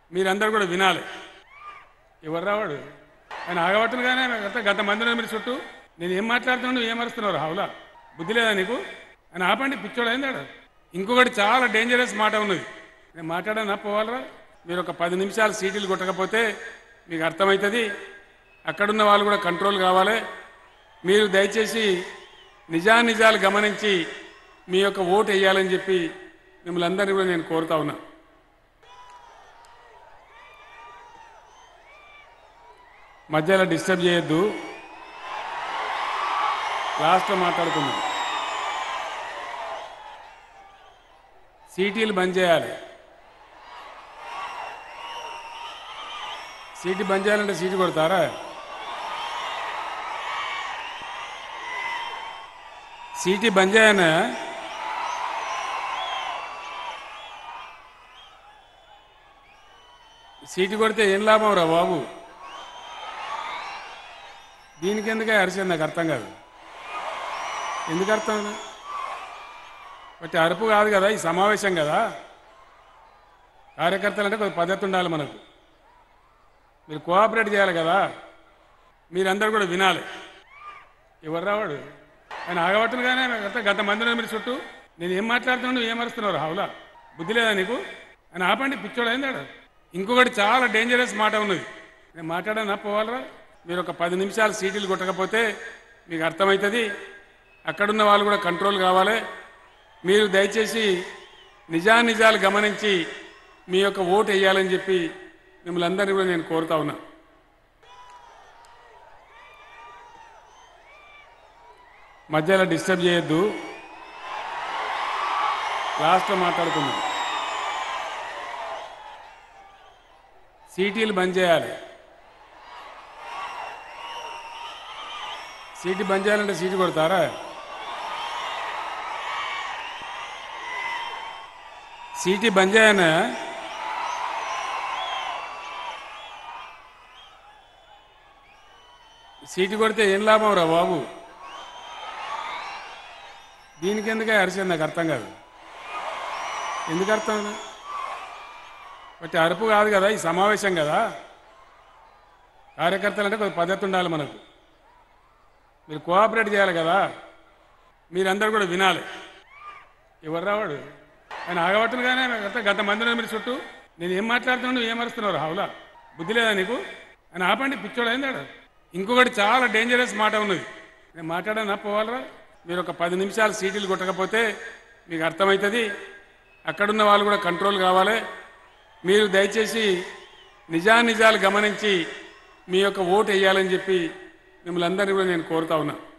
మీరందరూ కూడా వినాలి ఎవరు రావాడు ఆయన ఆగబట్టును కానీ గత గత మందిలో మీరు చుట్టూ నేను ఏం మాట్లాడుతున్నాను నువ్వు ఏం అరుస్తున్నావు హౌలా బుద్ధి లేదా నీకు ఆయన ఆపండి పిచ్చోడు అయిందాడు ఇంకొకటి చాలా డేంజరస్ మాట ఉన్నది నేను మాట్లాడానా పోవాలరా మీరు ఒక పది నిమిషాలు సీటీలు కొట్టకపోతే మీకు అర్థమవుతుంది అక్కడున్న వాళ్ళు కూడా కంట్రోల్ కావాలి మీరు దయచేసి నిజానిజాలు గమనించి మీ యొక్క ఓటు వేయాలని చెప్పి మిమ్మల్ని అందరినీ కూడా నేను కోరుతా ఉన్నా మధ్యలో డిస్టర్బ్ చేయొద్దు లాస్ట్లో మాట్లాడుకుందాం సీటీలు బంద్ చేయాలి సీటీ బంద్ చేయాలంటే సీటు కొడతారా సీటీ బంద్ చేయనా సీటు కొడితే ఏం లాభం రా బాబు దీనికి ఎందుకే అరిచింది నాకు అర్థం కాదు ఎందుకు అర్థం కాదు? బట్టి అరుపు కాదు కదా ఈ సమావేశం కదా కార్యకర్తలు అంటే కొద్ది పద్ధతి ఉండాలి మనకు మీరు కోఆపరేట్ చేయాలి కదా మీరందరూ కూడా వినాలి ఎవరు రావాడు ఆయన ఆగబట్టును కానీ గత గత మందిలో మీరు చుట్టూ నేను ఏం మాట్లాడుతున్నాను నువ్వు ఏం అరుస్తున్నావు హౌలా బుద్ధి లేదా నీకు ఆయన ఆపండి పిచ్చోడు అయిందాడు ఇంకొకటి చాలా డేంజరస్ మాట ఉన్నది నేను మాట్లాడానా పోవాలరా మీరు ఒక పది నిమిషాలు సీటీలు కొట్టకపోతే మీకు అర్థమవుతుంది అక్కడున్న వాళ్ళు కూడా కంట్రోల్ కావాలి మీరు దయచేసి నిజానిజాలు గమనించి మీ యొక్క ఓటు వేయాలని చెప్పి మిమ్మల్ని అందరినీ కూడా నేను కోరుతా ఉన్నా మధ్యలో డిస్టర్బ్ చేయొద్దు లాస్ట్లో మాట్లాడుకుందాం సీటీలు బంద్ చేయాలి సీటీ బంద్ చేయాలంటే సీటు కొడతారా సీటీ బంద్ చేయనా సీటు కొడితే ఏం లాభం రా బాబు దీనికి ఎందుకే అరిచింది నాకు అర్థం కాదు ఎందుకు అర్థం కాదు? బట్టి అరుపు కాదు కదా ఈ సమావేశం కదా కార్యకర్తలు అంటే కొద్ది పద్ధతి ఉండాలి మనకు మీరు కోఆపరేట్ చేయాలి కదా మీరందరూ కూడా వినాలి ఎవరు రావాడు ఆయన ఆగబట్టును కానీ గత గత మందిలో మీరు చుట్టూ నేను ఏం మాట్లాడుతున్నాను నువ్వు ఏం అరుస్తున్నావు హౌలా బుద్ధి లేదా నీకు ఆయన ఆపండి పిచ్చోడు అయిందాడు ఇంకొకటి చాలా డేంజరస్ మాట ఉన్నది నేను మాట్లాడానా పోవాలరా మీరు ఒక పది నిమిషాలు సీటీలు కొట్టకపోతే మీకు అర్థమవుతుంది అక్కడున్న వాళ్ళు కూడా కంట్రోల్ కావాలి మీరు దయచేసి నిజానిజాలు గమనించి మీ యొక్క ఓటు వేయాలని చెప్పి మిమ్మల్ని అందరినీ కూడా నేను కోరుతా ఉన్నా